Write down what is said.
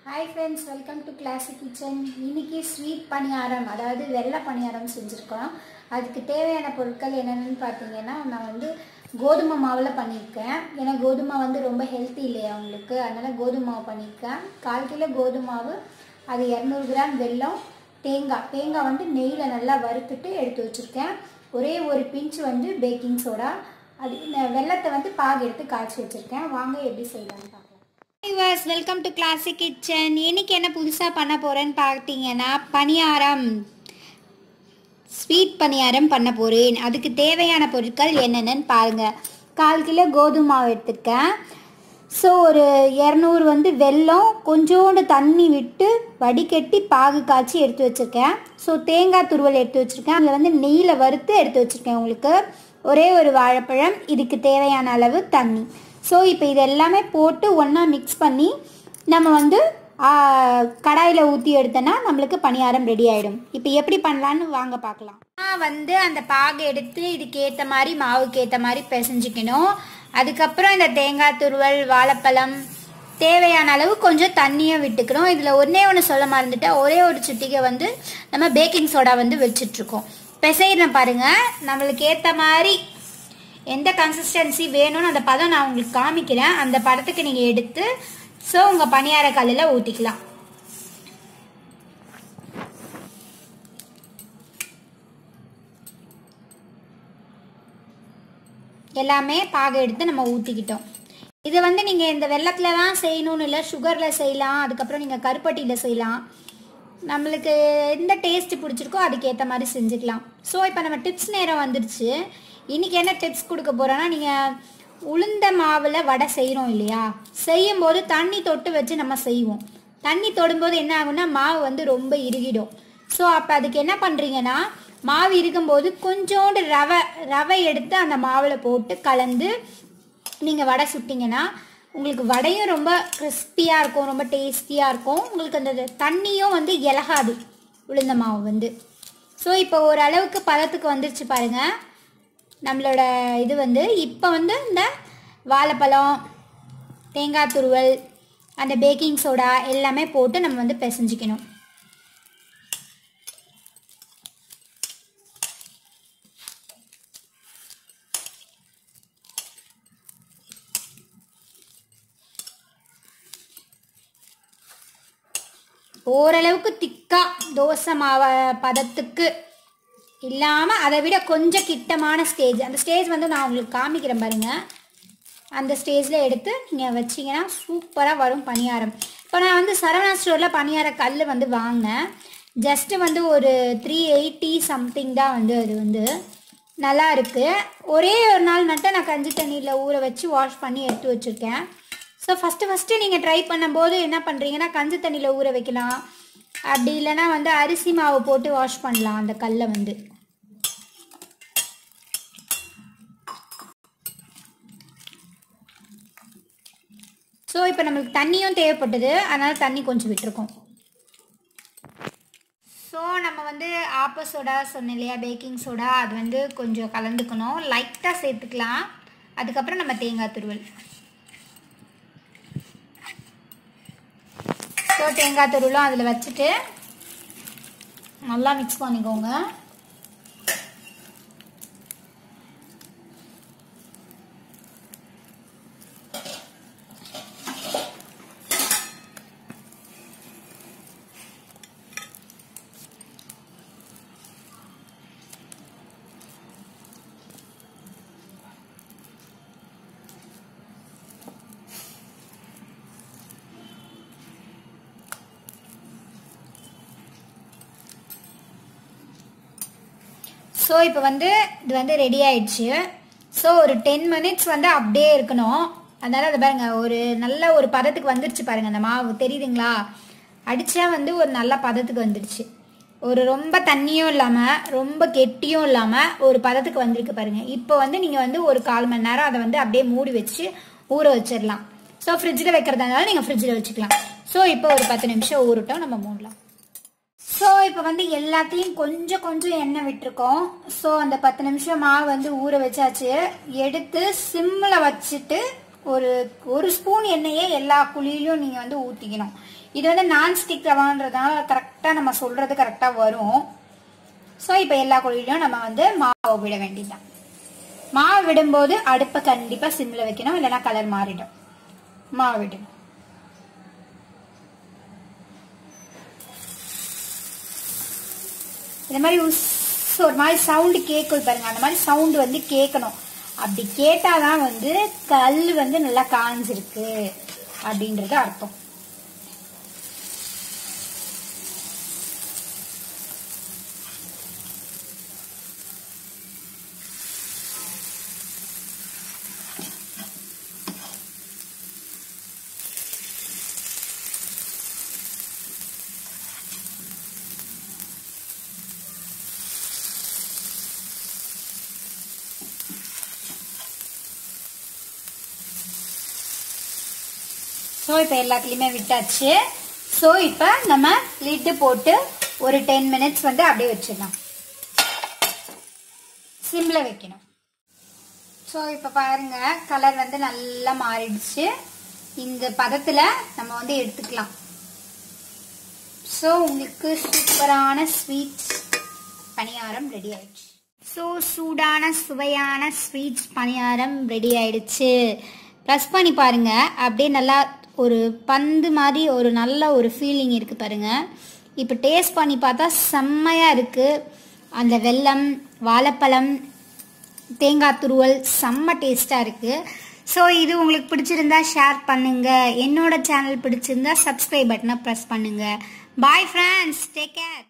hi friends welcome to classic kitchen இன்னைக்கு sweet paniyaram அதாவது வெள்ளை பணியாரம் செஞ்சுருக்கோம் அதுக்கு தேவையான பொருட்கள் என்னென்னு பார்த்தீங்கன்னா நான் வந்து கோதுமை மாவில் பண்ணியிருக்கேன் ஏன்னா கோதுமை வந்து ரொம்ப ஹெல்த்தி இல்லையா அவங்களுக்கு அதனால் கோதுமை மாவு பண்ணியிருக்கேன் கால் கிலோ கோதுமை மாவு அது இரநூறு கிராம் வெல்லம் தேங்காய் தேங்காய் வந்து நெய்யில் நல்லா வறுத்துட்டு எடுத்து வச்சுருக்கேன் ஒரே ஒரு பிஞ்ச் வந்து பேக்கிங் சோடா அது இந்த வெள்ளத்தை வந்து பாகு எடுத்து காய்ச்சி வச்சுருக்கேன் வாங்க எப்படி செய்யலாம்னு பார்க்கலாம் viewers welcome to classic kitchen இன்னைக்கு என்ன புதுசாக பண்ண போகிறேன்னு பார்த்தீங்கன்னா பணியாரம் ஸ்வீட் பணியாரம் பண்ண போகிறேன் அதுக்கு தேவையான பொருட்கள் என்னென்னு பாருங்கள் கால் கிலோ கோதுமை மாவு எடுத்துருக்கேன் ஸோ ஒரு இரநூறு வந்து வெல்லம் கொஞ்சோண்டு தண்ணி விட்டு வடிகட்டி பாகு காய்ச்சி எடுத்து வச்சுருக்கேன் ஸோ தேங்காய் துருவல் எடுத்து வச்சுருக்கேன் அதில் வந்து நெய்யில் வறுத்து எடுத்து வச்சுருக்கேன் உங்களுக்கு ஒரே ஒரு வாழைப்பழம் இதுக்கு தேவையான அளவு தண்ணி ஸோ இப்போ இது எல்லாமே போட்டு ஒன்றா மிக்ஸ் பண்ணி நம்ம வந்து கடாயில் ஊற்றி எடுத்தோன்னா நம்மளுக்கு பணியாரம் ரெடி ஆகிடும் இப்போ எப்படி பண்ணலான்னு வாங்க பார்க்கலாம் நான் வந்து அந்த பாகு எடுத்து இதுக்கு ஏற்ற மாதிரி மாவுக்கு ஏற்ற மாதிரி பிசைஞ்சிக்கணும் அதுக்கப்புறம் இந்த தேங்காய் துருவல் வாழைப்பழம் தேவையான அளவு கொஞ்சம் தண்ணியும் விட்டுக்கணும் இதில் ஒன்றே ஒன்று சொல்ல மறந்துட்டேன் ஒரே ஒரு சுட்டிகை வந்து நம்ம பேக்கிங் சோடா வந்து வச்சிட்ருக்கோம் பிசைறேன் பாருங்கள் நம்மளுக்கு ஏற்ற மாதிரி எந்த கன்சிஸ்டன்சி வேணும்னு அந்த பதம் நான் உங்களுக்கு காமிக்கிறேன் அந்த படத்துக்கு நீங்கள் எடுத்து ஸோ உங்கள் பணியார கல்லில் ஊற்றிக்கலாம் எல்லாமே பாக எடுத்து நம்ம ஊற்றிக்கிட்டோம் இது வந்து நீங்கள் இந்த வெள்ளத்தில் தான் செய்யணும்னு இல்லை சுகரில் செய்யலாம் அதுக்கப்புறம் நீங்கள் கருப்பட்டியில் செய்யலாம் நம்மளுக்கு எந்த டேஸ்ட் பிடிச்சிருக்கோ அதுக்கேற்ற மாதிரி செஞ்சுக்கலாம் ஸோ இப்போ நம்ம டிப்ஸ் நேரம் வந்துடுச்சு இன்றைக்கி என்ன டிப்ஸ் கொடுக்க போகிறோன்னா நீங்கள் உளுந்த மாவில் வடை செய்கிறோம் இல்லையா செய்யும்போது தண்ணி தொட்டு வச்சு நம்ம செய்வோம் தண்ணி தொடும்போது என்ன ஆகும்னா மாவு வந்து ரொம்ப இறுகிடும் ஸோ அப்போ அதுக்கு என்ன பண்ணுறீங்கன்னா மாவு இருக்கும்போது கொஞ்சோண்டு ரவை ரவை எடுத்து அந்த மாவில் போட்டு கலந்து நீங்கள் வடை சுட்டிங்கன்னா உங்களுக்கு வடையும் ரொம்ப கிறிஸ்பியாக இருக்கும் ரொம்ப டேஸ்டியாக இருக்கும் உங்களுக்கு அந்த தண்ணியும் வந்து இலகாது உளுந்த மாவு வந்து ஸோ இப்போ ஓரளவுக்கு பதத்துக்கு வந்துருச்சு பாருங்கள் நம்மளோட இது வந்து இப்போ வந்து இந்த வாழைப்பழம் தேங்காய் துருவல் அந்த பேக்கிங் சோடா எல்லாமே போட்டு நம்ம வந்து பிசைஞ்சிக்கணும் ஓரளவுக்கு திக்காக தோசை மாவ பதத்துக்கு இல்லாமல் அதை விட கொஞ்சம் கிட்டமான ஸ்டேஜ் அந்த ஸ்டேஜ் வந்து நான் உங்களுக்கு காமிக்கிறேன் பாருங்கள் அந்த ஸ்டேஜில் எடுத்து நீங்கள் வச்சிங்கன்னா சூப்பராக வரும் பணியாரம் இப்போ நான் வந்து சரவணா ஸ்டோரில் பணியார கல் வந்து வாங்கினேன் ஜஸ்ட்டு வந்து ஒரு த்ரீ எயிட்டி சம்திங் தான் வந்து அது வந்து நல்லா இருக்குது ஒரே ஒரு நாள் மட்டும் நான் கஞ்சி தண்ணியில் ஊற வச்சு வாஷ் பண்ணி எடுத்து வச்சுருக்கேன் ஸோ ஃபஸ்ட்டு ஃபஸ்ட்டு நீங்கள் ட்ரை பண்ணும்போது என்ன பண்ணுறீங்கன்னா கஞ்சி தண்ணியில் ஊற வைக்கலாம் அப்படி இல்லைன்னா வந்து அரிசி மாவு போட்டு வாஷ் பண்ணலாம் அந்த கல்லை வந்து ஸோ இப்போ நம்மளுக்கு தண்ணியும் தேவைப்பட்டது அதனால் தண்ணி கொஞ்சம் விட்டுருக்கோம் ஸோ நம்ம வந்து ஆப்ப சோடா சொன்னேன் இல்லையா பேக்கிங் சோடா அது வந்து கொஞ்சம் கலந்துக்கணும் லைட்டாக சேர்த்துக்கலாம் அதுக்கப்புறம் நம்ம தேங்காய் துருவல் ஸோ தேங்காய் துருவலும் அதில் வச்சுட்டு நல்லா மிக்ஸ் பண்ணிக்கோங்க ஸோ இப்போ வந்து இது வந்து ரெடி ஆயிடுச்சு ஸோ ஒரு டென் மினிட்ஸ் வந்து அப்படியே இருக்கணும் அதனால் அதை பாருங்க ஒரு நல்ல ஒரு பதத்துக்கு வந்துருச்சு பாருங்க அந்த மாவு தெரியுதுங்களா அடித்தா வந்து ஒரு நல்ல பதத்துக்கு வந்துடுச்சு ஒரு ரொம்ப தண்ணியும் இல்லாமல் ரொம்ப கெட்டியும் இல்லாமல் ஒரு பதத்துக்கு வந்திருக்கு பாருங்க இப்போ வந்து நீங்கள் வந்து ஒரு கால் மணி நேரம் அதை வந்து அப்படியே மூடி வச்சு ஊற வச்சிடலாம் ஸோ ஃப்ரிட்ஜில் வைக்கிறதா இருந்தாலும் நீங்கள் ஃப்ரிட்ஜில் வச்சுக்கலாம் ஸோ இப்போ ஒரு பத்து நிமிஷம் ஊறட்டும் நம்ம மூடலாம் ஸோ இப்போ வந்து எல்லாத்தையும் கொஞ்சம் கொஞ்சம் எண்ணெய் விட்டுருக்கோம் ஸோ அந்த பத்து நிமிஷம் மாவு வந்து ஊற வச்சாச்சு எடுத்து சிம்மில் வச்சுட்டு ஒரு ஒரு ஸ்பூன் எண்ணெயே எல்லா குழியிலும் நீங்கள் வந்து ஊற்றிக்கணும் இது வந்து நான்ஸ்டிக் ரவான்றதுனால கரெக்டாக நம்ம சொல்கிறது கரெக்டாக வரும் ஸோ இப்போ எல்லா குழியிலும் நம்ம வந்து மாவு விட வேண்டியதுதான் மாவு விடும்போது அடுப்பை கண்டிப்பாக சிம்மில் வைக்கணும் இல்லைன்னா கலர் மாறிடும் மாவு விடணும் இந்த மாதிரி உஸ் ஒரு மாதிரி சவுண்டு கேட்கும் பாருங்க அந்த மாதிரி சவுண்டு வந்து கேட்கணும் அப்படி கேட்டாதான் வந்து கல் வந்து நல்லா காஞ்சிருக்கு அப்படின்றது அர்த்தம் ஸோ இப்போ எல்லாத்துலேயுமே விட்டாச்சு ஸோ இப்போ நம்ம லிட்டு போட்டு ஒரு டென் மினிட்ஸ் வந்து அப்படியே வச்சிடலாம் சிம்மில் வைக்கணும் ஸோ இப்போ பாருங்க கலர் வந்து நல்லா மாறிடுச்சு இந்த பதத்தில் நம்ம வந்து எடுத்துக்கலாம் ஸோ உங்களுக்கு சூப்பரான ஸ்வீட்ஸ் பணியாரம் ரெடி ஆயிடுச்சு ஸோ சூடான சுவையான ஸ்வீட்ஸ் பணியாரம் ரெடி ஆயிடுச்சு ப்ரெஸ் பண்ணி பாருங்க அப்படியே நல்லா ஒரு பந்து மாதிரி ஒரு நல்ல ஒரு ஃபீலிங் இருக்கு பாருங்க இப்போ டேஸ்ட் பண்ணி பார்த்தா செம்மையாக இருக்கு அந்த வெல்லம் வாழைப்பழம் தேங்காய் துருவல் செம்ம டேஸ்ட்டாக இருக்குது ஸோ இது உங்களுக்கு பிடிச்சிருந்தா ஷேர் பண்ணுங்க என்னோட சேனல் பிடிச்சிருந்தா சப்ஸ்கிரைப் பட்டனை ப்ரெஸ் பண்ணுங்க பாய் ஃப்ரெண்ட்ஸ் டேக் கேர்